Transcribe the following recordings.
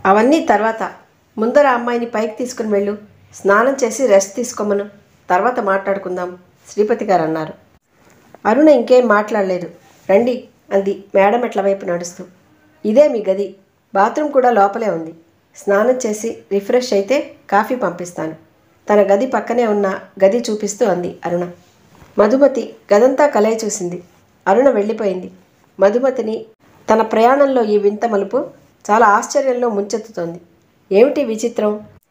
అవన్నీ తర్వాత ముందర అమ్మాయిని పైకి తీసుకుని వెళ్ళు స్నానం చేసి రెస్ట్ తీసుకోమను తర్వాత మాట్లాడుకుందాం శ్రీపతి గారు అన్నారు అరుణ ఇంకేం మాట్లాడలేదు రండి అంది మేడం ఎట్ల వైపు నడుస్తూ ఇదే మీ గది బాత్రూమ్ కూడా లోపలే ఉంది స్నానం చేసి రిఫ్రెష్ అయితే కాఫీ పంపిస్తాను తన గది పక్కనే ఉన్న గది చూపిస్తూ అంది అరుణ మధుమతి గదంతా కలయి చూసింది అరుణ వెళ్ళిపోయింది మధుమతిని తన ప్రయాణంలో ఈ వింత మలుపు చాలా ఆశ్చర్యంలో ముంచెత్తుతోంది ఏమిటి విచిత్రం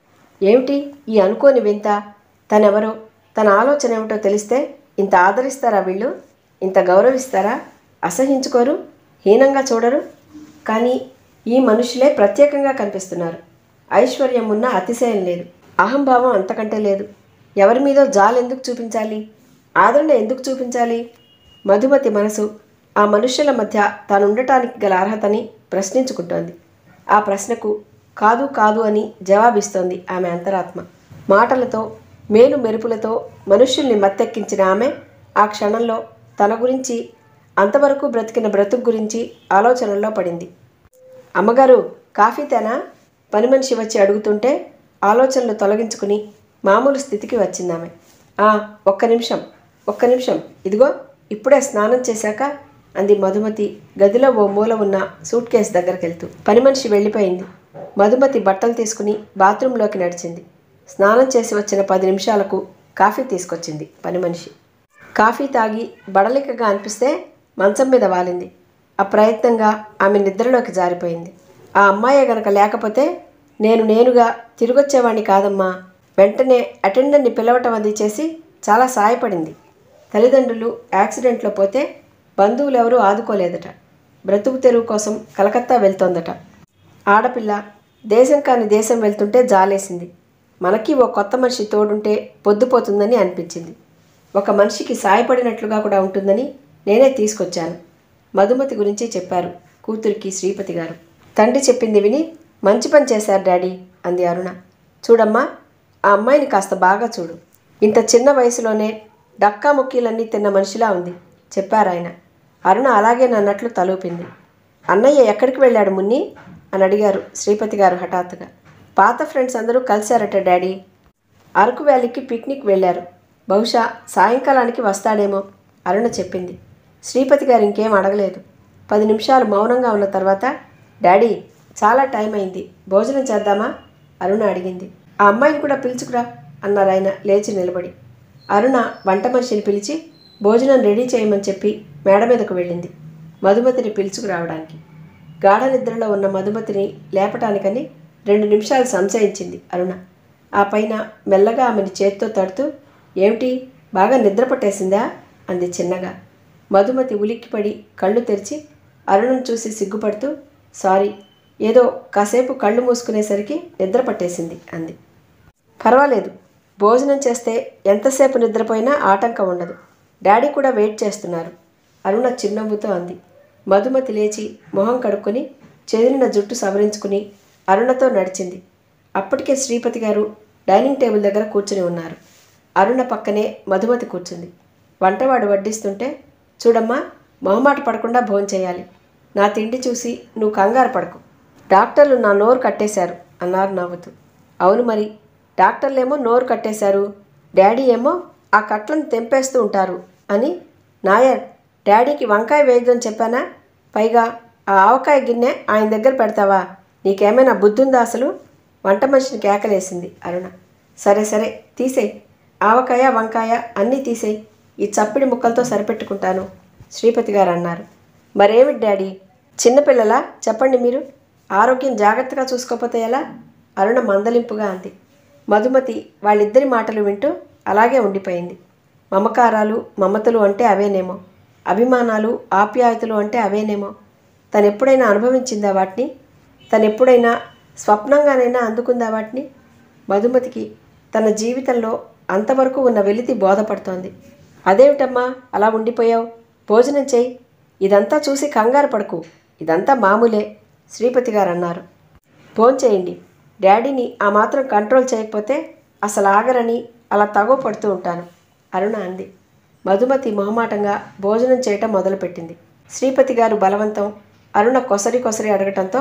ఏమిటి ఈ అనుకోని వింత తనెవరో తన ఆలోచన ఏమిటో తెలిస్తే ఇంత ఆదరిస్తారా వీళ్ళు ఇంత గౌరవిస్తారా అసహించుకోరు హీనంగా చూడరు కానీ ఈ మనుషులే ప్రత్యేకంగా కనిపిస్తున్నారు ఐశ్వర్యం ఉన్న అతిశయం లేదు అహంభావం అంతకంటే లేదు ఎవరి మీదో జాలు ఎందుకు చూపించాలి ఆదరణ ఎందుకు చూపించాలి మధుమతి మనసు ఆ మనుష్యుల మధ్య తాను ఉండటానికి గల అర్హతని ప్రశ్నించుకుంటోంది ఆ ప్రశ్నకు కాదు కాదు అని జవాబిస్తోంది ఆమె అంతరాత్మ మాటలతో మేలు మెరుపులతో మనుష్యుల్ని మత్తెక్కించిన ఆమె ఆ క్షణంలో తన గురించి అంతవరకు బ్రతికిన బ్రతుకు గురించి ఆలోచనల్లో పడింది అమ్మగారు కాఫీ తేనా పని మనిషి వచ్చి అడుగుతుంటే ఆలోచనలు తొలగించుకుని మామూలు స్థితికి వచ్చిందామె "ఆ, ఒక్క నిమిషం ఒక్క నిమిషం ఇదిగో ఇప్పుడే స్నానం చేశాక అంది మధుమతి గదిలో ఓ మూల ఉన్న సూట్ కేస్ దగ్గరికి వెళ్తూ పని మనిషి వెళ్ళిపోయింది మధుమతి బట్టలు తీసుకుని బాత్రూంలోకి నడిచింది స్నానం చేసి వచ్చిన పది నిమిషాలకు కాఫీ తీసుకొచ్చింది పని మనిషి కాఫీ తాగి బడలికగా అనిపిస్తే మంచం మీద వాలింది అప్రయత్నంగా ఆమె నిద్రలోకి జారిపోయింది ఆ అమ్మాయే గనక లేకపోతే నేను నేనుగా తిరిగొచ్చేవాణ్ణి కాదమ్మా వెంటనే అటెండర్ని పిలవటం అది చేసి చాలా సాయపడింది తల్లిదండ్రులు యాక్సిడెంట్లో పోతే బంధువులు ఎవరూ ఆదుకోలేదట బ్రతుకు తెరువు కోసం కలకత్తా వెళ్తోందట ఆడపిల్ల దేశం కాని దేశం వెళ్తుంటే జాలేసింది మనకి ఓ కొత్త మనిషి తోడుంటే పొద్దుపోతుందని అనిపించింది ఒక మనిషికి సాయపడినట్లుగా కూడా ఉంటుందని నేనే తీసుకొచ్చాను మధుమతి గురించి చెప్పారు కూతురికి శ్రీపతి గారు తండ్రి చెప్పింది విని మంచి పని చేశారు డాడీ అంది అరుణ చూడమ్మా ఆ అమ్మాయిని కాస్త బాగా చూడు ఇంత చిన్న వయసులోనే డక్కా ముక్కీలన్నీ తిన్న మనిషిలా ఉంది చెప్పారాయన అరుణ అలాగే నన్నట్లు తలూపింది అన్నయ్య ఎక్కడికి వెళ్ళాడు మున్ని అని అడిగారు శ్రీపతి గారు హఠాత్తుగా పాత ఫ్రెండ్స్ అందరూ కలిశారట డాడీ అరకు వ్యాలీకి పిక్నిక్ వెళ్ళారు బహుశా సాయంకాలానికి వస్తాడేమో అరుణ చెప్పింది శ్రీపతి గారు ఇంకేం అడగలేదు పది నిమిషాలు మౌనంగా ఉన్న తర్వాత డాడీ చాలా టైం అయింది భోజనం చేద్దామా అరుణ అడిగింది ఆ అమ్మాయిని కూడా పిలుచుకురా అన్నారు ఆయన లేచి నిలబడి అరుణ వంట మనిషిని పిలిచి భోజనం రెడీ చేయమని చెప్పి మేడ మీదకు వెళ్ళింది మధుమతిని పిలుచుకురావడానికి గాఢ నిద్రలో ఉన్న మధుమతిని లేపటానికని రెండు నిమిషాలు సంశయించింది అరుణ ఆ పైన మెల్లగా ఆమెని చేత్తో తడుతూ ఏమిటి బాగా నిద్ర పట్టేసిందా అంది చిన్నగా మధుమతి ఉలిక్కిపడి కళ్ళు తెరిచి అరుణను చూసి సిగ్గుపడుతూ సారీ ఏదో కాసేపు కళ్ళు మూసుకునేసరికి నిద్ర పట్టేసింది అంది పర్వాలేదు భోజనం చేస్తే ఎంతసేపు నిద్రపోయినా ఆటంకం ఉండదు డాడీ కూడా వెయిట్ చేస్తున్నారు అరుణ చిరునవ్వుతో అంది మధుమతి లేచి మొహం కడుక్కొని చెదిరిన జుట్టు సవరించుకుని అరుణతో నడిచింది అప్పటికే శ్రీపతి గారు డైనింగ్ టేబుల్ దగ్గర కూర్చుని ఉన్నారు అరుణ పక్కనే మధుమతి కూర్చుంది వంటవాడు వడ్డిస్తుంటే చూడమ్మా మొహమాట పడకుండా భోంచేయాలి నా తిండి చూసి నువ్వు కంగారు పడకు డాక్టర్లు నా నోరు కట్టేశారు అన్నారు నవ్వుతూ అవును మరి డాక్టర్లేమో నోరు కట్టేశారు డాడీ ఏమో ఆ కట్లను తెంపేస్తూ ఉంటారు అని నాయర్ డాడీకి వంకాయ వేయదని చెప్పానా పైగా ఆ ఆవకాయ గిన్నె ఆయన దగ్గర పెడతావా నీకేమైనా బుద్ధుందా అసలు వంట మనిషిని కేకలేసింది అరుణ సరే సరే తీసేయ్ ఆవకాయ వంకాయ అన్నీ తీసేయ్ ఈ చప్పిడి ముక్కలతో సరిపెట్టుకుంటాను శ్రీపతి గారు అన్నారు మరేమిటి డాడీ చిన్నపిల్లలా చెప్పండి మీరు ఆరోగ్యం జాగ్రత్తగా చూసుకోకపోతే ఎలా అరుణ మందలింపుగా అంది మధుమతి వాళ్ళిద్దరి మాటలు వింటూ అలాగే ఉండిపోయింది మమకారాలు మమతలు అంటే అవేనేమో అభిమానాలు ఆప్యాయతలు అంటే అవేనేమో తను ఎప్పుడైనా అనుభవించిందా వాటిని తను ఎప్పుడైనా స్వప్నంగానైనా అందుకుందా వాటిని మధుమతికి తన జీవితంలో అంతవరకు ఉన్న వెలితి బోధపడుతోంది అదేమిటమ్మా అలా ఉండిపోయావు భోజనం చేయి ఇదంతా చూసి కంగారు పడకు ఇదంతా మామూలే శ్రీపతి గారు అన్నారు భోంచేయండి డాడీని ఆ మాత్రం కంట్రోల్ చేయకపోతే అసలు ఆగరని అలా తగవ పడుతూ ఉంటాను అరుణ అంది మధుమతి మొహమాటంగా భోజనం చేయటం మొదలుపెట్టింది శ్రీపతి గారు బలవంతం అరుణ కొసరి కొసరి అడగటంతో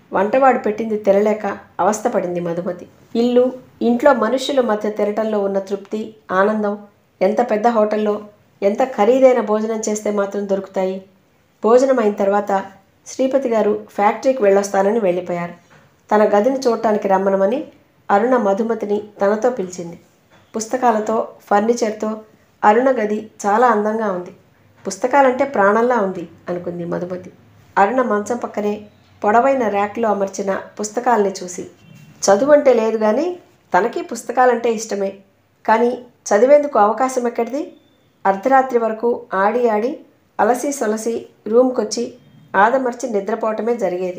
వంటవాడు పెట్టింది తినలేక అవస్థపడింది మధుమతి ఇల్లు ఇంట్లో మనుషుల మధ్య తినటంలో ఉన్న తృప్తి ఆనందం ఎంత పెద్ద హోటల్లో ఎంత ఖరీదైన భోజనం చేస్తే మాత్రం దొరుకుతాయి భోజనం అయిన తర్వాత శ్రీపతి గారు ఫ్యాక్టరీకి వెళ్ళొస్తానని వెళ్ళిపోయారు తన గదిని చూడటానికి రమ్మనమని అరుణ మధుమతిని తనతో పిలిచింది పుస్తకాలతో ఫర్నిచర్తో అరుణ గది చాలా అందంగా ఉంది పుస్తకాలంటే ప్రాణంలా ఉంది అనుకుంది మధుమతి అరుణ మంచం పక్కనే పొడవైన ర్యాక్లో అమర్చిన పుస్తకాల్ని చూసి చదువు అంటే లేదు కానీ తనకి పుస్తకాలంటే ఇష్టమే కానీ చదివేందుకు అవకాశం ఎక్కడిది అర్ధరాత్రి వరకు ఆడి ఆడి అలసి సొలసి రూమ్కొచ్చి ఆదమర్చి నిద్రపోవటమే జరిగేది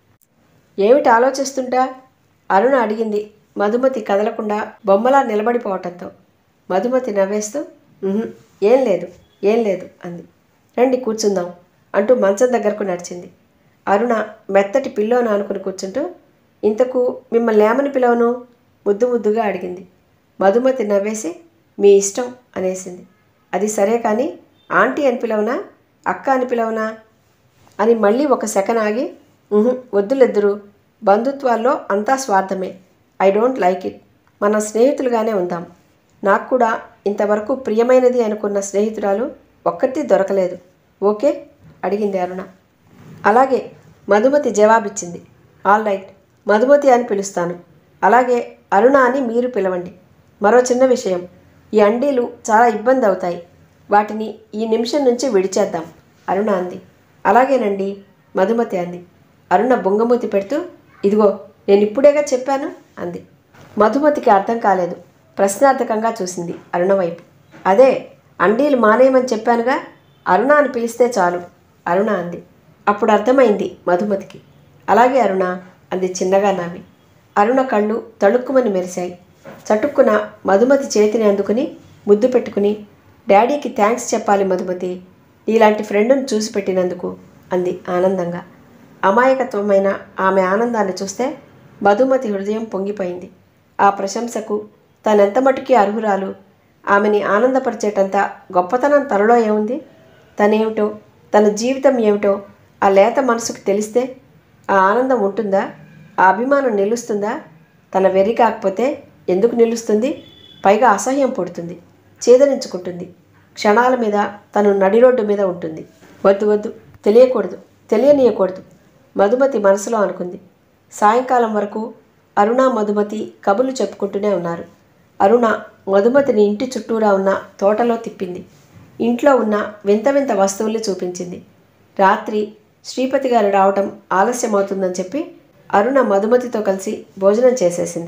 ఏమిటి ఆలోచిస్తుంటా అరుణ అడిగింది మధుమతి కదలకుండా బొమ్మలా నిలబడిపోవటంతో మధుమతి నవ్వేస్తూ "ఉహుం, ఏం లేదు ఏం లేదు అంది రండి కూర్చుందాం అంటూ మంచం దగ్గరకు నడిచింది అరుణ మెత్తటి పిల్లోను ఆనుకుని కూర్చుంటూ ఇంతకు మిమ్మల్ని ఏమని పిలవను ముద్దు ముద్దుగా అడిగింది మధుమతి నవ్వేసి మీ ఇష్టం అనేసింది అది సరే కానీ ఆంటీ అని పిలవనా అక్క అని పిలవనా అని మళ్ళీ ఒక సెకండ్ ఆగి "ఉహు, వద్దులెద్దురు బంధుత్వాల్లో అంతా స్వార్థమే ఐ డోంట్ లైక్ ఇట్ మన స్నేహితులుగానే ఉందాం నాకు కూడా ఇంతవరకు ప్రియమైనది అనుకున్న స్నేహితురాలు ఒక్కటి దొరకలేదు ఓకే అడిగింది అరుణ అలాగే మధుమతి జవాబిచ్చింది ఆల్ రైట్ మధుమతి అని పిలుస్తాను అలాగే అరుణ అని మీరు పిలవండి మరో చిన్న విషయం ఈ అండీలు చాలా ఇబ్బంది అవుతాయి వాటిని ఈ నిమిషం నుంచి విడిచేద్దాం అరుణ అంది అలాగేనండి మధుమతి అంది అరుణ బొంగమూతి పెడుతూ ఇదిగో నేను ఇప్పుడేగా చెప్పాను అంది మధుమతికి అర్థం కాలేదు ప్రశ్నార్థకంగా చూసింది అరుణ వైపు అదే అండీలు మానేయమని చెప్పానుగా అరుణ అని పిలిస్తే చాలు అరుణ అంది అప్పుడు అర్థమైంది మధుమతికి అలాగే అరుణ అంది చిన్నగా నవ్వి అరుణ కళ్ళు తళుక్కుమని మెరిశాయి చటుక్కున మధుమతి చేతిని అందుకుని ముద్దు పెట్టుకుని డాడీకి థ్యాంక్స్ చెప్పాలి మధుమతి నీలాంటి ఫ్రెండ్ను చూసి పెట్టినందుకు అంది ఆనందంగా అమాయకత్వమైన ఆమె ఆనందాన్ని చూస్తే మధుమతి హృదయం పొంగిపోయింది ఆ ప్రశంసకు తనెంత మటుకి అర్హురాలు ఆమెని ఆనందపరిచేటంత గొప్పతనం తనలో ఏముంది తనేమిటో తన జీవితం ఏమిటో ఆ లేత మనసుకు తెలిస్తే ఆ ఆనందం ఉంటుందా ఆ అభిమానం నిలుస్తుందా తన వెర్రి కాకపోతే ఎందుకు నిలుస్తుంది పైగా అసహ్యం పుడుతుంది ఛేదరించుకుంటుంది క్షణాల మీద తను నడి రోడ్డు మీద ఉంటుంది వద్దు వద్దు తెలియకూడదు తెలియనీయకూడదు మధుమతి మనసులో అనుకుంది సాయంకాలం వరకు అరుణ మధుమతి కబుర్లు చెప్పుకుంటూనే ఉన్నారు అరుణ మధుమతిని ఇంటి చుట్టూరా ఉన్న తోటలో తిప్పింది ఇంట్లో ఉన్న వింత వింత వస్తువుల్ని చూపించింది రాత్రి శ్రీపతి గారు రావటం ఆలస్యమవుతుందని చెప్పి అరుణ మధుమతితో కలిసి భోజనం చేసేసింది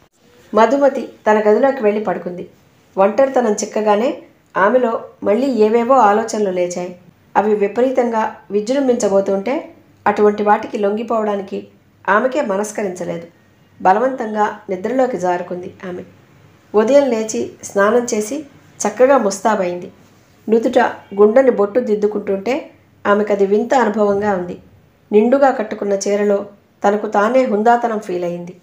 మధుమతి తన గదిలోకి వెళ్ళి పడుకుంది ఒంటరితనం చిక్కగానే ఆమెలో మళ్ళీ ఏవేవో ఆలోచనలు లేచాయి అవి విపరీతంగా విజృంభించబోతుంటే అటువంటి వాటికి లొంగిపోవడానికి ఆమెకే మనస్కరించలేదు బలవంతంగా నిద్రలోకి జారుకుంది ఆమె ఉదయం లేచి స్నానం చేసి చక్కగా ముస్తాబైంది నుదుట గుండెని బొట్టు దిద్దుకుంటుంటే ఆమెకు అది వింత అనుభవంగా ఉంది నిండుగా కట్టుకున్న చీరలో తనకు తానే హుందాతనం ఫీల్ అయింది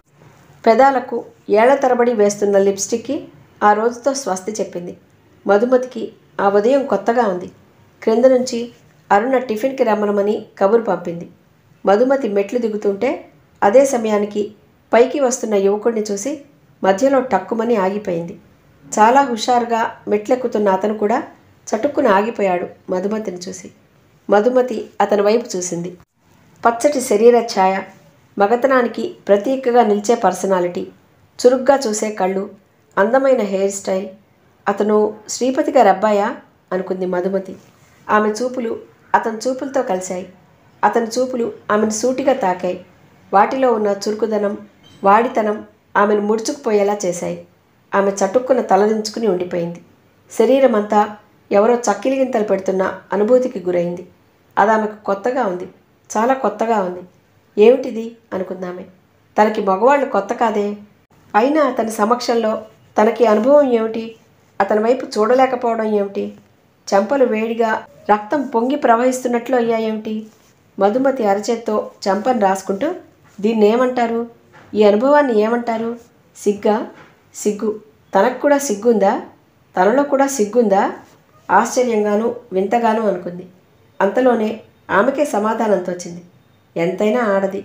పెదాలకు ఏళ్ల తరబడి వేస్తున్న లిప్స్టిక్కి ఆ రోజుతో స్వస్తి చెప్పింది మధుమతికి ఆ ఉదయం కొత్తగా ఉంది క్రింద నుంచి అరుణ టిఫిన్కి రమ్మనమని కబురు పంపింది మధుమతి మెట్లు దిగుతుంటే అదే సమయానికి పైకి వస్తున్న యువకుడిని చూసి మధ్యలో టక్కుమని ఆగిపోయింది చాలా హుషారుగా మెట్లెక్కుతున్న అతను కూడా చటుక్కున ఆగిపోయాడు మధుమతిని చూసి మధుమతి అతని వైపు చూసింది పచ్చటి శరీర ఛాయ మగతనానికి ప్రతీకగా నిలిచే పర్సనాలిటీ చురుగ్గా చూసే కళ్ళు అందమైన హెయిర్ స్టైల్ అతను శ్రీపతి గారి అబ్బాయా అనుకుంది మధుమతి ఆమె చూపులు అతని చూపులతో కలిశాయి అతని చూపులు ఆమెను సూటిగా తాకాయి వాటిలో ఉన్న చురుకుదనం వాడితనం ఆమెను ముడుచుకుపోయేలా చేశాయి ఆమె చటుక్కున తలదించుకుని ఉండిపోయింది శరీరం అంతా ఎవరో చక్కిలిగింతలు పెడుతున్న అనుభూతికి గురైంది అది ఆమెకు కొత్తగా ఉంది చాలా కొత్తగా ఉంది ఏమిటిది అనుకుందామే తనకి మగవాళ్ళు కొత్త కాదే అయినా అతని సమక్షంలో తనకి అనుభవం ఏమిటి అతని వైపు చూడలేకపోవడం ఏమిటి చెంపలు వేడిగా రక్తం పొంగి ప్రవహిస్తున్నట్లు అయ్యాయేమిటి మధుమతి అరచేత్తో చెంపను రాసుకుంటూ దీన్ని ఏమంటారు ఈ అనుభవాన్ని ఏమంటారు సిగ్గా సిగ్గు తనకు కూడా సిగ్గుందా తనలో కూడా సిగ్గుందా ఆశ్చర్యంగాను వింతగాను అనుకుంది అంతలోనే ఆమెకే సమాధానం తోచింది ఎంతైనా ఆడది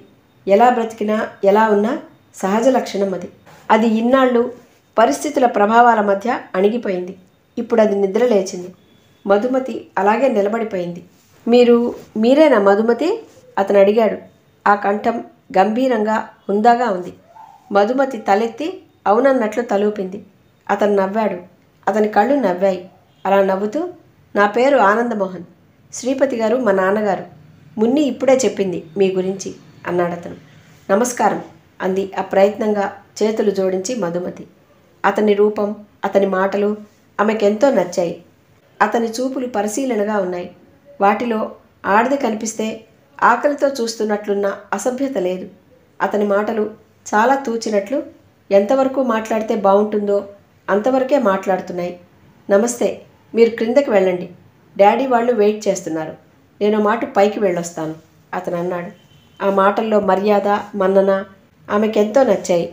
ఎలా బ్రతికినా ఎలా ఉన్నా సహజ లక్షణం అది అది ఇన్నాళ్ళు పరిస్థితుల ప్రభావాల మధ్య అణిగిపోయింది ఇప్పుడు అది నిద్ర లేచింది మధుమతి అలాగే నిలబడిపోయింది మీరు మీరేనా మధుమతి అతను అడిగాడు ఆ కంఠం గంభీరంగా హుందాగా ఉంది మధుమతి తలెత్తి అవునన్నట్లు తలూపింది అతను నవ్వాడు అతని కళ్ళు నవ్వాయి అలా నవ్వుతూ నా పేరు ఆనందమోహన్ శ్రీపతి గారు మా నాన్నగారు మున్ని ఇప్పుడే చెప్పింది మీ గురించి అన్నాడు అతను నమస్కారం అంది అప్రయత్నంగా చేతులు జోడించి మధుమతి అతని రూపం అతని మాటలు ఆమెకెంతో నచ్చాయి అతని చూపులు పరిశీలనగా ఉన్నాయి వాటిలో ఆడది కనిపిస్తే ఆకలితో చూస్తున్నట్లున్న అసభ్యత లేదు అతని మాటలు చాలా తూచినట్లు ఎంతవరకు మాట్లాడితే బాగుంటుందో అంతవరకే మాట్లాడుతున్నాయి నమస్తే మీరు క్రిందకి వెళ్ళండి డాడీ వాళ్ళు వెయిట్ చేస్తున్నారు నేను మాట పైకి వెళ్ళొస్తాను అతను అన్నాడు ఆ మాటల్లో మర్యాద మన్నన ఆమెకెంతో నచ్చాయి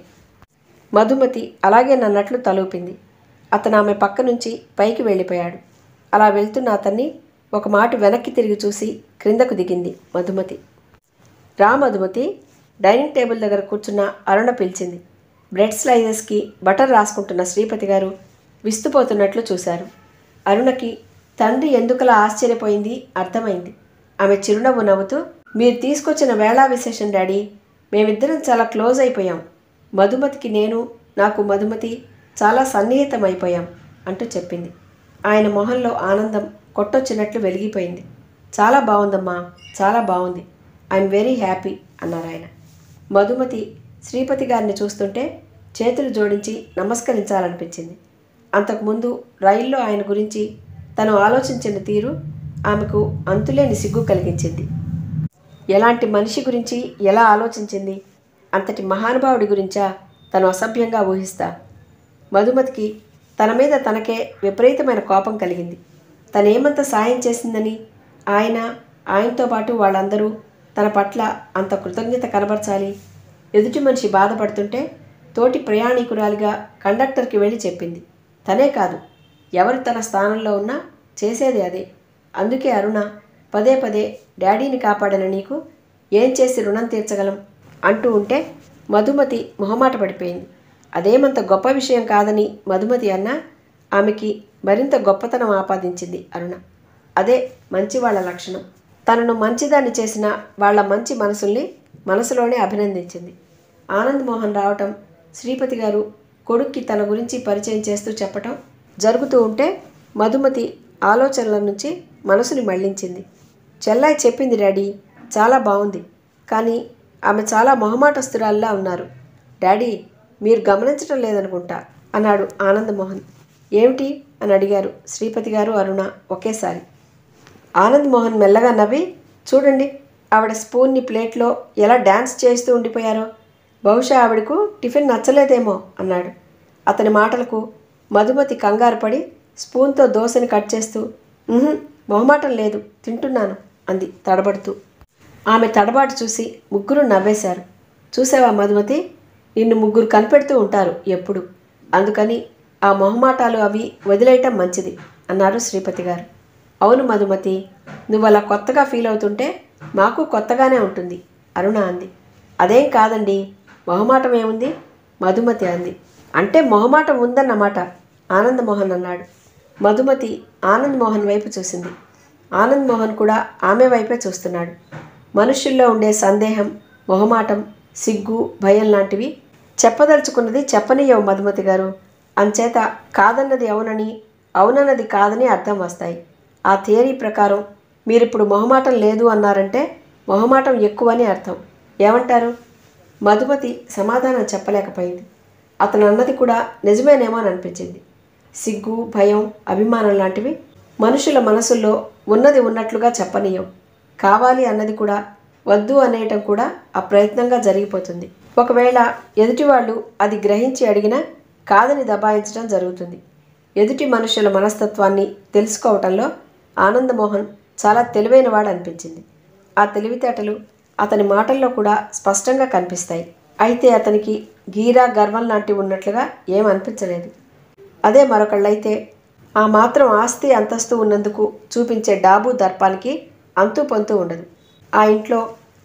మధుమతి అలాగే నన్నట్లు తలూపింది అతను ఆమె పక్క నుంచి పైకి వెళ్ళిపోయాడు అలా వెళ్తున్న అతన్ని ఒక మాట వెనక్కి తిరిగి చూసి క్రిందకు దిగింది మధుమతి రా మధుమతి డైనింగ్ టేబుల్ దగ్గర కూర్చున్న అరుణ పిలిచింది బ్రెడ్ స్లైసెస్కి బటర్ రాసుకుంటున్న శ్రీపతి గారు విస్తుపోతున్నట్లు చూశారు అరుణకి తండ్రి ఎందుకలా ఆశ్చర్యపోయింది అర్థమైంది ఆమె చిరునవ్వు నవ్వుతూ మీరు తీసుకొచ్చిన వేళా విశేషం డాడీ మేమిద్దరం చాలా క్లోజ్ అయిపోయాం మధుమతికి నేను నాకు మధుమతి చాలా సన్నిహితం అయిపోయాం అంటూ చెప్పింది ఆయన మొహంలో ఆనందం కొట్టొచ్చినట్లు వెలిగిపోయింది చాలా బాగుందమ్మా చాలా బాగుంది ఐఎమ్ వెరీ హ్యాపీ అన్నారు ఆయన మధుమతి శ్రీపతి గారిని చూస్తుంటే చేతులు జోడించి నమస్కరించాలనిపించింది అంతకుముందు రైల్లో ఆయన గురించి తను ఆలోచించిన తీరు ఆమెకు అంతులేని సిగ్గు కలిగించింది ఎలాంటి మనిషి గురించి ఎలా ఆలోచించింది అంతటి మహానుభావుడి గురించా తను అసభ్యంగా ఊహిస్తా మధుమతికి తన మీద తనకే విపరీతమైన కోపం కలిగింది తనేమంత సాయం చేసిందని ఆయన ఆయనతో పాటు వాళ్ళందరూ తన పట్ల అంత కృతజ్ఞత కనబరచాలి ఎదుటి మనిషి బాధపడుతుంటే తోటి ప్రయాణికురాలిగా కండక్టర్కి వెళ్ళి చెప్పింది తనే కాదు ఎవరు తన స్థానంలో ఉన్నా చేసేది అదే అందుకే అరుణ పదే పదే డాడీని కాపాడిన నీకు ఏం చేసి రుణం తీర్చగలం అంటూ ఉంటే మధుమతి మొహమాట పడిపోయింది అదేమంత గొప్ప విషయం కాదని మధుమతి అన్నా ఆమెకి మరింత గొప్పతనం ఆపాదించింది అరుణ అదే మంచి వాళ్ళ లక్షణం తనను మంచిదాన్ని చేసిన వాళ్ళ మంచి మనసుల్ని మనసులోనే అభినందించింది ఆనంద్ మోహన్ రావటం శ్రీపతి గారు కొడుక్కి తన గురించి పరిచయం చేస్తూ చెప్పటం జరుగుతూ ఉంటే మధుమతి ఆలోచనల నుంచి మనసుని మళ్లించింది చెల్లాయి చెప్పింది డాడీ చాలా బాగుంది కానీ ఆమె చాలా మొహమాటస్తురాల్లా ఉన్నారు డాడీ మీరు గమనించడం లేదనుకుంటా అన్నాడు ఆనందమోహన్ ఏమిటి అని అడిగారు శ్రీపతి గారు అరుణ ఒకేసారి ఆనంద్ మోహన్ మెల్లగా నవ్వి చూడండి ఆవిడ స్పూన్ని ప్లేట్లో ఎలా డ్యాన్స్ చేస్తూ ఉండిపోయారో బహుశా ఆవిడకు టిఫిన్ నచ్చలేదేమో అన్నాడు అతని మాటలకు మధుమతి కంగారు పడి స్పూన్తో దోశని కట్ చేస్తూ "ఉహుం, మొహమాటం లేదు తింటున్నాను అంది తడబడుతూ ఆమె తడబాటు చూసి ముగ్గురు నవ్వేశారు చూసావా మధుమతి నిన్ను ముగ్గురు కనిపెడుతూ ఉంటారు ఎప్పుడు అందుకని ఆ మొహమాటాలు అవి వదిలేయటం మంచిది అన్నారు శ్రీపతి గారు అవును మధుమతి నువ్వు అలా కొత్తగా ఫీల్ అవుతుంటే మాకు కొత్తగానే ఉంటుంది అరుణ అంది అదేం కాదండి మొహమాటం ఏముంది మధుమతి అంది అంటే మొహమాటం ఉందన్నమాట ఆనందమోహన్ అన్నాడు మధుమతి ఆనంద్ మోహన్ వైపు చూసింది ఆనంద్ మోహన్ కూడా ఆమె వైపే చూస్తున్నాడు మనుషుల్లో ఉండే సందేహం మొహమాటం సిగ్గు భయం లాంటివి చెప్పదలుచుకున్నది చెప్పనీయవు మధుమతి గారు అంచేత కాదన్నది అవునని అవునన్నది కాదని అర్థం వస్తాయి ఆ థియరీ ప్రకారం మీరిప్పుడు మొహమాటం లేదు అన్నారంటే మొహమాటం ఎక్కువని అర్థం ఏమంటారు మధుమతి సమాధానం చెప్పలేకపోయింది అతను అన్నది కూడా నిజమేనేమో అని అనిపించింది సిగ్గు భయం అభిమానం లాంటివి మనుషుల మనసుల్లో ఉన్నది ఉన్నట్లుగా చెప్పనీయం కావాలి అన్నది కూడా వద్దు అనేయటం కూడా అప్రయత్నంగా జరిగిపోతుంది ఒకవేళ ఎదుటివాళ్ళు అది గ్రహించి అడిగినా కాదని దబాయించడం జరుగుతుంది ఎదుటి మనుషుల మనస్తత్వాన్ని తెలుసుకోవటంలో ఆనందమోహన్ చాలా తెలివైనవాడు అనిపించింది ఆ తెలివితేటలు అతని మాటల్లో కూడా స్పష్టంగా కనిపిస్తాయి అయితే అతనికి గీరా గర్వం లాంటివి ఉన్నట్లుగా ఏం అనిపించలేదు అదే మరొకళ్ళైతే ఆ మాత్రం ఆస్తి అంతస్తు ఉన్నందుకు చూపించే డాబు దర్పానికి అంతు పొంతు ఉండదు ఆ ఇంట్లో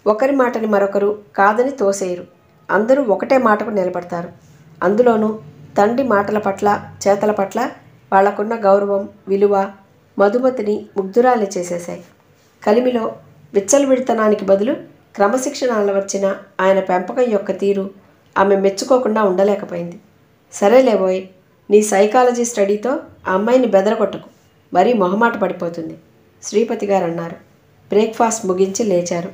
ఒకరి మాటని మరొకరు కాదని తోసేయరు అందరూ ఒకటే మాటకు నిలబడతారు అందులోనూ తండ్రి మాటల పట్ల చేతల పట్ల వాళ్లకున్న గౌరవం విలువ మధుమతిని ముగ్ధురాలి చేసేశాయి కలిమిలో విచ్చలవిడితనానికి బదులు క్రమశిక్షణ అలవర్చిన ఆయన పెంపకం యొక్క తీరు ఆమె మెచ్చుకోకుండా ఉండలేకపోయింది సరేలేబోయ్ నీ సైకాలజీ స్టడీతో ఆ అమ్మాయిని బెదరగొట్టకు మరీ మొహమాట పడిపోతుంది శ్రీపతి గారు అన్నారు బ్రేక్ఫాస్ట్ ముగించి లేచారు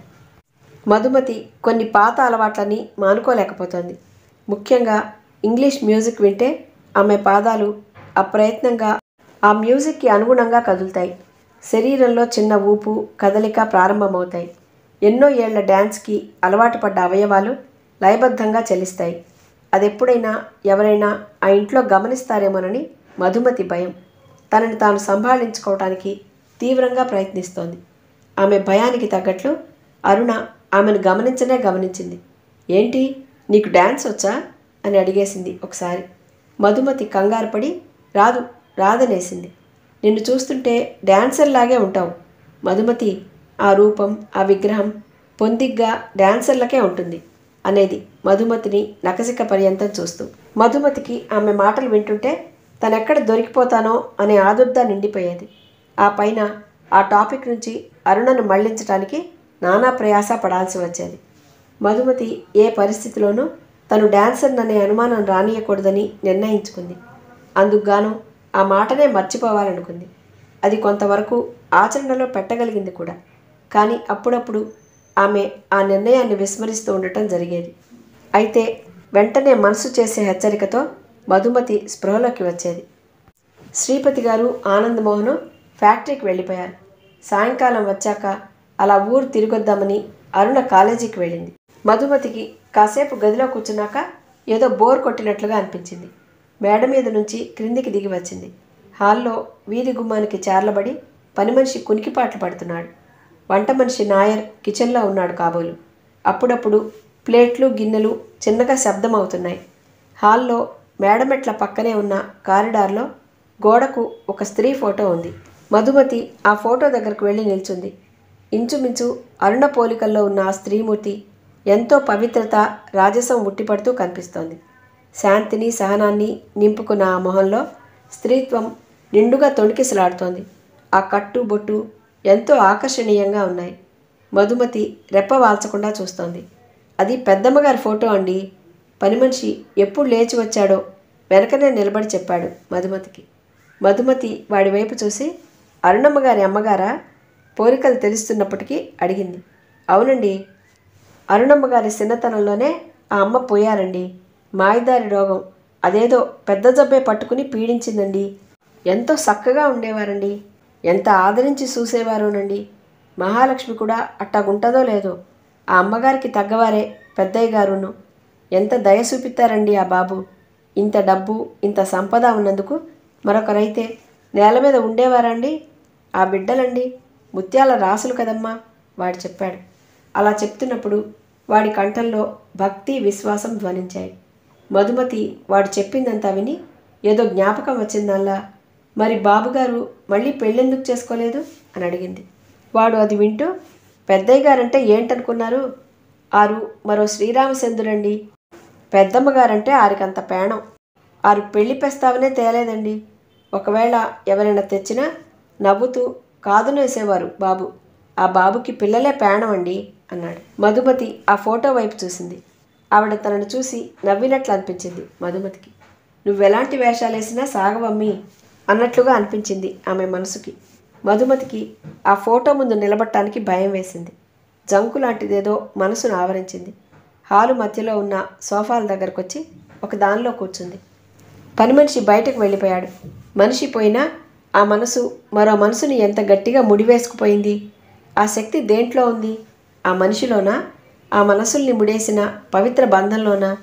మధుమతి కొన్ని పాత అలవాట్లని మానుకోలేకపోతోంది ముఖ్యంగా ఇంగ్లీష్ మ్యూజిక్ వింటే ఆమె పాదాలు అప్రయత్నంగా ఆ మ్యూజిక్కి అనుగుణంగా కదులుతాయి శరీరంలో చిన్న ఊపు కదలిక ప్రారంభమవుతాయి ఎన్నో ఏళ్ల డ్యాన్స్కి అలవాటు పడ్డ అవయవాలు లయబద్ధంగా చెల్లిస్తాయి అదెప్పుడైనా ఎవరైనా ఆ ఇంట్లో గమనిస్తారేమోనని మధుమతి భయం తనని తాను సంభాళించుకోవటానికి తీవ్రంగా ప్రయత్నిస్తోంది ఆమె భయానికి తగ్గట్లు అరుణ ఆమెను గమనించనే గమనించింది ఏంటి నీకు డ్యాన్స్ వచ్చా అని అడిగేసింది ఒకసారి మధుమతి కంగారు పడి రాదు రాదనేసింది నిన్ను చూస్తుంటే డాన్సర్లాగే ఉంటావు మధుమతి ఆ రూపం ఆ విగ్రహం పొందిగ్గా డాన్సర్లకే ఉంటుంది అనేది మధుమతిని నకసిక పర్యంతం చూస్తూ మధుమతికి ఆమె మాటలు వింటుంటే తనెక్కడ దొరికిపోతానో అనే ఆదుర్ద నిండిపోయేది ఆ పైన ఆ టాపిక్ నుంచి అరుణను మళ్లించడానికి నానా ప్రయాస పడాల్సి వచ్చేది మధుమతి ఏ పరిస్థితిలోనూ తను డాన్సర్ అనే అనుమానం రానియకూడదని నిర్ణయించుకుంది అందుకుగాను ఆ మాటనే మర్చిపోవాలనుకుంది అది కొంతవరకు ఆచరణలో పెట్టగలిగింది కూడా కానీ అప్పుడప్పుడు ఆమె ఆ నిర్ణయాన్ని విస్మరిస్తూ ఉండటం జరిగేది అయితే వెంటనే మనసు చేసే హెచ్చరికతో మధుమతి స్పృహలోకి వచ్చేది శ్రీపతి గారు ఆనందమోహను ఫ్యాక్టరీకి వెళ్ళిపోయారు సాయంకాలం వచ్చాక అలా ఊరు తిరిగొద్దామని అరుణ కాలేజీకి వెళ్ళింది మధుమతికి కాసేపు గదిలో కూర్చున్నాక ఏదో బోర్ కొట్టినట్లుగా అనిపించింది మేడ మీద నుంచి క్రిందికి దిగి వచ్చింది హాల్లో వీధి గుమ్మానికి చార్లబడి పని మనిషి కునికిపాట్లు పడుతున్నాడు వంట మనిషి నాయర్ కిచెన్లో ఉన్నాడు కాబోలు అప్పుడప్పుడు ప్లేట్లు గిన్నెలు చిన్నగా శబ్దం అవుతున్నాయి హాల్లో మేడమెట్ల పక్కనే ఉన్న కారిడార్లో గోడకు ఒక స్త్రీ ఫోటో ఉంది మధుమతి ఆ ఫోటో దగ్గరకు వెళ్ళి నిల్చుంది ఇంచుమించు అరుణ పోలికల్లో ఉన్న ఆ స్త్రీమూర్తి ఎంతో పవిత్రత రాజసం ఉట్టిపడుతూ కనిపిస్తోంది శాంతిని సహనాన్ని నింపుకున్న ఆ మొహంలో స్త్రీత్వం నిండుగా తొణికిసలాడుతోంది ఆ కట్టు బొట్టు ఎంతో ఆకర్షణీయంగా ఉన్నాయి మధుమతి రెప్ప వాల్చకుండా చూస్తోంది అది పెద్దమ్మగారి ఫోటో అండి పని మనిషి ఎప్పుడు లేచి వచ్చాడో వెనకనే నిలబడి చెప్పాడు మధుమతికి మధుమతి వాడి వైపు చూసి అరుణమ్మ గారి అమ్మగారా పోలికలు తెలుస్తున్నప్పటికీ అడిగింది అవునండి అరుణమ్మ గారి చిన్నతనంలోనే ఆ అమ్మ పోయారండి మాయదారి రోగం అదేదో పెద్ద జబ్బే పట్టుకుని పీడించిందండి ఎంతో చక్కగా ఉండేవారండి ఎంత ఆదరించి చూసేవారోనండి మహాలక్ష్మి కూడా అట్టాగుంటుందో లేదో ఆ అమ్మగారికి తగ్గవారే పెద్దయ్య గారును ఎంత దయ చూపిస్తారండి ఆ బాబు ఇంత డబ్బు ఇంత సంపద ఉన్నందుకు మరొకరైతే నేల మీద ఉండేవారండి ఆ బిడ్డలండి ముత్యాల రాసులు కదమ్మా వాడు చెప్పాడు అలా చెప్తున్నప్పుడు వాడి కంఠంలో భక్తి విశ్వాసం ధ్వనించాయి మధుమతి వాడు చెప్పిందంతా విని ఏదో జ్ఞాపకం వచ్చిందల్లా మరి బాబుగారు మళ్ళీ పెళ్ళెందుకు చేసుకోలేదు అని అడిగింది వాడు అది వింటూ పెద్దయ్య గారంటే ఏంటనుకున్నారు ఆరు మరో శ్రీరామచంద్రుడండి పెద్దమ్మ గారంటే ఆరికంత పేణం ఆరు పెళ్లి ప్రస్తావనే తేలేదండి ఒకవేళ ఎవరైనా తెచ్చినా నవ్వుతూ కాదునేసేవారు బాబు ఆ బాబుకి పిల్లలే పేణం అండి అన్నాడు మధుమతి ఆ ఫోటో వైపు చూసింది ఆవిడ తనను చూసి నవ్వినట్లు అనిపించింది మధుమతికి నువ్వెలాంటి వేషాలేసినా సాగవమ్మి అన్నట్లుగా అనిపించింది ఆమె మనసుకి మధుమతికి ఆ ఫోటో ముందు నిలబడటానికి భయం వేసింది జంకు లాంటిదేదో మనసును ఆవరించింది హాలు మధ్యలో ఉన్న సోఫాల దగ్గరకు వచ్చి ఒక దానిలో కూర్చుంది పని మనిషి బయటకు వెళ్ళిపోయాడు మనిషి పోయినా ఆ మనసు మరో మనసుని ఎంత గట్టిగా ముడివేసుకుపోయింది ఆ శక్తి దేంట్లో ఉంది ఆ మనిషిలోనా ఆ మనసుల్ని ముడేసిన పవిత్ర బంధంలోనా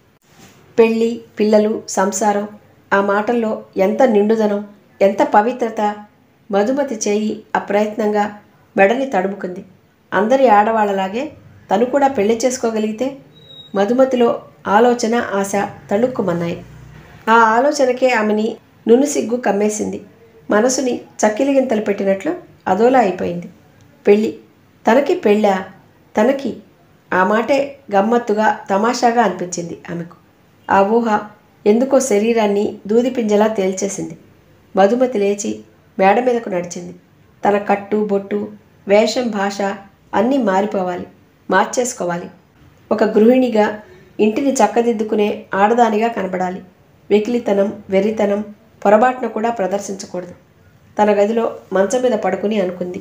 పెళ్ళి పిల్లలు సంసారం ఆ మాటల్లో ఎంత నిండుదనం ఎంత పవిత్రత మధుమతి చేయి అప్రయత్నంగా మెడని తడుముకుంది అందరి ఆడవాళ్ళలాగే తను కూడా పెళ్లి చేసుకోగలిగితే మధుమతిలో ఆలోచన ఆశ తళుక్కుమన్నాయి ఆ ఆలోచనకే ఆమెని నునుసిగ్గు కమ్మేసింది మనసుని చక్కిలిగింతలు పెట్టినట్లు అదోలా అయిపోయింది పెళ్ళి తనకి పెళ్ళా తనకి ఆ మాటే గమ్మత్తుగా తమాషాగా అనిపించింది ఆమెకు ఆ ఊహ ఎందుకో శరీరాన్ని దూది పింజలా తేల్చేసింది మధుమతి లేచి మేడ మీదకు నడిచింది తన కట్టు బొట్టు వేషం భాష అన్నీ మారిపోవాలి మార్చేసుకోవాలి ఒక గృహిణిగా ఇంటిని చక్కదిద్దుకునే ఆడదానిగా కనబడాలి వెకిలితనం వెర్రితనం పొరపాటున కూడా ప్రదర్శించకూడదు తన గదిలో మంచం మీద పడుకుని అనుకుంది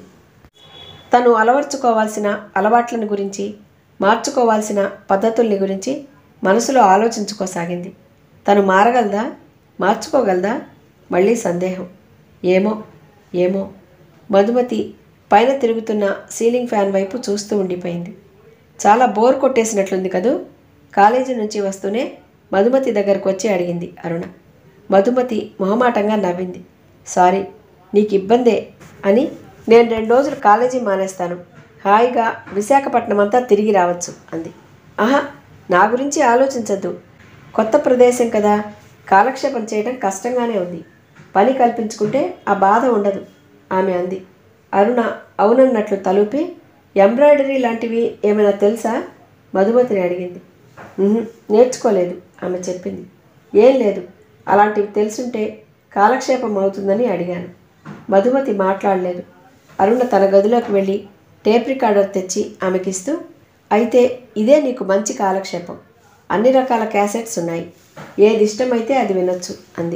తను అలవర్చుకోవాల్సిన అలవాట్లను గురించి మార్చుకోవాల్సిన పద్ధతుల్ని గురించి మనసులో ఆలోచించుకోసాగింది తను మారగలదా మార్చుకోగలదా మళ్ళీ సందేహం ఏమో ఏమో మధుమతి పైన తిరుగుతున్న సీలింగ్ ఫ్యాన్ వైపు చూస్తూ ఉండిపోయింది చాలా బోర్ కొట్టేసినట్లుంది కదూ కాలేజీ నుంచి వస్తూనే మధుమతి దగ్గరకు వచ్చి అడిగింది అరుణ మధుమతి మొహమాటంగా నవ్వింది సారీ నీకు ఇబ్బందే అని నేను రెండు రోజులు కాలేజీ మానేస్తాను హాయిగా విశాఖపట్నం అంతా తిరిగి రావచ్చు అంది ఆహా నా గురించి ఆలోచించద్దు కొత్త ప్రదేశం కదా కాలక్షేపం చేయడం కష్టంగానే ఉంది పని కల్పించుకుంటే ఆ బాధ ఉండదు ఆమె అంది అరుణ అవునన్నట్లు తలూపి ఎంబ్రాయిడరీ లాంటివి ఏమైనా తెలుసా మధుమతిని అడిగింది "ఉహుం, నేర్చుకోలేదు ఆమె చెప్పింది ఏం లేదు అలాంటివి తెలుసుంటే కాలక్షేపం అవుతుందని అడిగాను మధుమతి మాట్లాడలేదు అరుణ తన గదిలోకి వెళ్ళి టేప్ రికార్డర్ తెచ్చి ఆమెకిస్తూ అయితే ఇదే నీకు మంచి కాలక్షేపం అన్ని రకాల క్యాసెట్స్ ఉన్నాయి ఏది ఇష్టమైతే అది వినొచ్చు అంది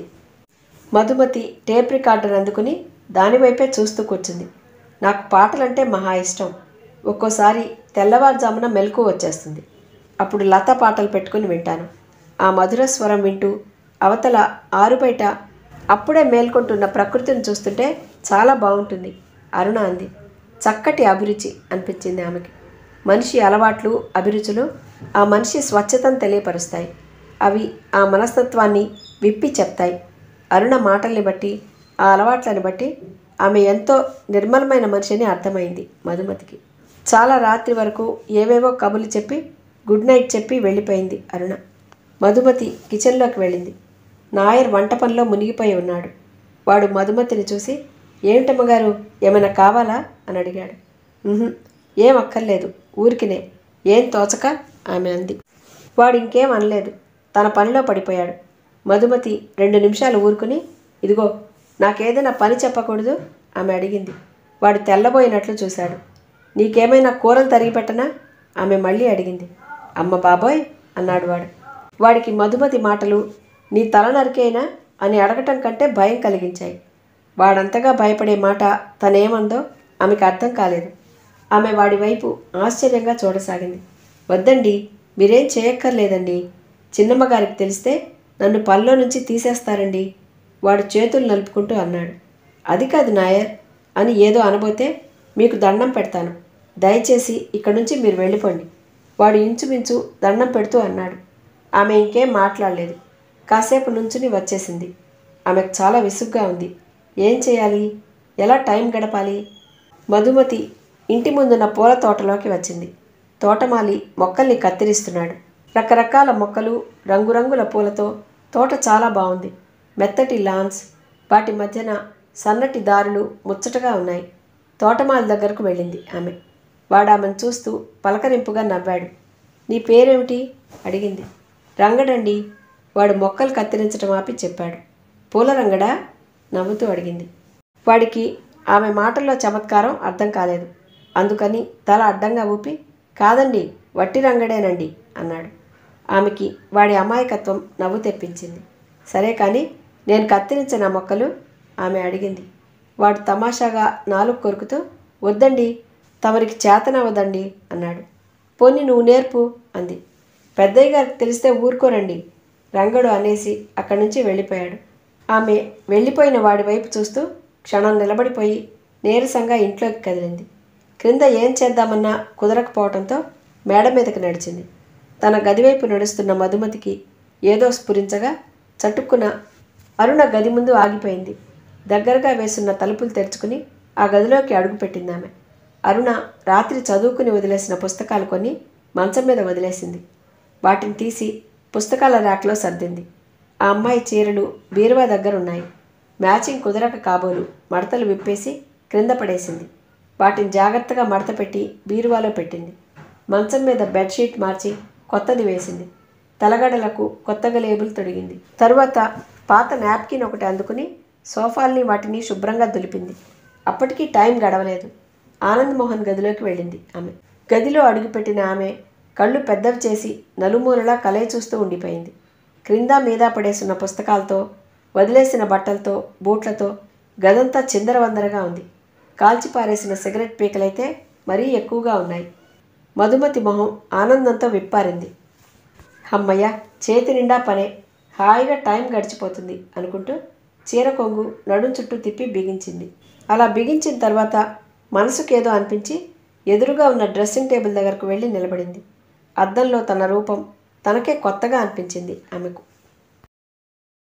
మధుమతి టేప్ రికార్డర్ అందుకుని దానివైపే చూస్తూ కూర్చుంది నాకు పాటలంటే మహా ఇష్టం ఒక్కోసారి తెల్లవారుజామున మెలకు వచ్చేస్తుంది అప్పుడు లత పాటలు పెట్టుకుని వింటాను ఆ మధుర స్వరం వింటూ అవతల ఆరుబయట అప్పుడే మేల్కొంటున్న ప్రకృతిని చూస్తుంటే చాలా బాగుంటుంది అరుణ అంది చక్కటి అభిరుచి అనిపించింది ఆమెకి మనిషి అలవాట్లు అభిరుచులు ఆ మనిషి స్వచ్ఛతను తెలియపరుస్తాయి అవి ఆ మనస్తత్వాన్ని విప్పి చెప్తాయి అరుణ మాటల్ని బట్టి ఆ అలవాట్లను బట్టి ఆమె ఎంతో నిర్మలమైన మనిషిని అర్థమైంది మధుమతికి చాలా రాత్రి వరకు ఏవేవో కబుర్లు చెప్పి గుడ్ నైట్ చెప్పి వెళ్ళిపోయింది అరుణ మధుమతి కిచెన్లోకి వెళ్ళింది నాయర్ వంట పనిలో మునిగిపోయి ఉన్నాడు వాడు మధుమతిని చూసి ఏమిటమ్మగారు ఏమైనా కావాలా అని అడిగాడు "ఉహుం, ఏం అక్కర్లేదు ఊరికినే ఏం తోచక ఆమె అంది వాడు ఇంకేం అనలేదు తన పనిలో పడిపోయాడు మధుమతి రెండు నిమిషాలు ఊరుకుని ఇదిగో నాకేదైనా పని చెప్పకూడదు ఆమె అడిగింది వాడు తెల్లబోయినట్లు చూశాడు నీకేమైనా కూరలు తరిగి పెట్టనా ఆమె మళ్ళీ అడిగింది అమ్మ బాబోయ్ అన్నాడు వాడు వాడికి మధుమతి మాటలు నీ తల నరికేనా అని అడగటం కంటే భయం కలిగించాయి వాడంతగా భయపడే మాట తనేమందో ఆమెకు అర్థం కాలేదు ఆమె వాడి వైపు ఆశ్చర్యంగా చూడసాగింది వద్దండి మీరేం చేయక్కర్లేదండి చిన్నమ్మ గారికి తెలిస్తే నన్ను పనిలో నుంచి తీసేస్తారండి వాడు చేతులు నలుపుకుంటూ అన్నాడు అది కాదు నాయర్ అని ఏదో అనబోతే మీకు దండం పెడతాను దయచేసి ఇక్కడి నుంచి మీరు వెళ్ళిపోండి వాడు ఇంచుమించు దండం పెడుతూ అన్నాడు ఆమె ఇంకేం మాట్లాడలేదు కాసేపు నుంచుని వచ్చేసింది ఆమెకు చాలా విసుగ్గా ఉంది ఏం చేయాలి ఎలా టైం గడపాలి మధుమతి ఇంటి ముందున్న పూల తోటలోకి వచ్చింది తోటమాలి మొక్కల్ని కత్తిరిస్తున్నాడు రకరకాల మొక్కలు రంగురంగుల పూలతో తోట చాలా బాగుంది మెత్తటి లాన్స్ వాటి మధ్యన సన్నటి దారులు ముచ్చటగా ఉన్నాయి తోటమాలి దగ్గరకు వెళ్ళింది ఆమె వాడు ఆమెను చూస్తూ పలకరింపుగా నవ్వాడు నీ పేరేమిటి అడిగింది రంగడండి వాడు మొక్కలు కత్తిరించడం ఆపి చెప్పాడు పూల రంగడా నవ్వుతూ అడిగింది వాడికి ఆమె మాటల్లో చమత్కారం అర్థం కాలేదు అందుకని తల అడ్డంగా ఊపి కాదండి వట్టి రంగడేనండి అన్నాడు ఆమెకి వాడి అమాయకత్వం నవ్వు తెప్పించింది సరే కానీ నేను కత్తిరించిన మొక్కలు ఆమె అడిగింది వాడు తమాషాగా నాలుగు కొరుకుతూ వద్దండి తమరికి చేతనవదండి అన్నాడు పోని నువ్వు నేర్పు అంది పెద్దయ్య గారికి తెలిస్తే ఊరుకోరండి రంగడు అనేసి అక్కడి నుంచి వెళ్ళిపోయాడు ఆమె వెళ్ళిపోయిన వాడి వైపు చూస్తూ క్షణం నిలబడిపోయి నీరసంగా ఇంట్లోకి కదిలింది క్రింద ఏం చేద్దామన్నా కుదరకపోవడంతో మేడ మీదకి నడిచింది తన గదివైపు నడుస్తున్న మధుమతికి ఏదో స్ఫురించగా చటుక్కున అరుణ గది ముందు ఆగిపోయింది దగ్గరగా వేసున్న తలుపులు తెరుచుకుని ఆ గదిలోకి అడుగుపెట్టింది ఆమె అరుణ రాత్రి చదువుకుని వదిలేసిన పుస్తకాలు కొన్ని మంచం మీద వదిలేసింది వాటిని తీసి పుస్తకాల ర్యాక్లో సర్దింది ఆ అమ్మాయి చీరలు బీరువా దగ్గర ఉన్నాయి మ్యాచింగ్ కుదరక కాబోలు మడతలు విప్పేసి క్రింద పడేసింది వాటిని జాగ్రత్తగా మడత పెట్టి బీరువాలో పెట్టింది మంచం మీద బెడ్షీట్ మార్చి కొత్తది వేసింది తలగడలకు కొత్తగా లేబుల్ తొడిగింది తరువాత పాత నాప్కిన్ ఒకటి అందుకుని సోఫాల్ని వాటిని శుభ్రంగా దులిపింది అప్పటికీ టైం గడవలేదు ఆనంద్ మోహన్ గదిలోకి వెళ్ళింది ఆమె గదిలో అడుగుపెట్టిన ఆమె కళ్ళు పెద్దవి చేసి నలుమూలలా కలయి చూస్తూ ఉండిపోయింది క్రింద మీద పడేసిన పుస్తకాలతో వదిలేసిన బట్టలతో బూట్లతో గదంతా చిందరవందరగా ఉంది కాల్చి పారేసిన సిగరెట్ పీకలైతే మరీ ఎక్కువగా ఉన్నాయి మధుమతి మొహం ఆనందంతో విప్పారింది అమ్మయ్య చేతి నిండా పనే హాయిగా టైం గడిచిపోతుంది అనుకుంటూ చీర కొంగు నడుం చుట్టూ తిప్పి బిగించింది అలా బిగించిన తర్వాత మనసుకేదో అనిపించి ఎదురుగా ఉన్న డ్రెస్సింగ్ టేబుల్ దగ్గరకు వెళ్ళి నిలబడింది అద్దంలో తన రూపం తనకే కొత్తగా అనిపించింది ఆమెకు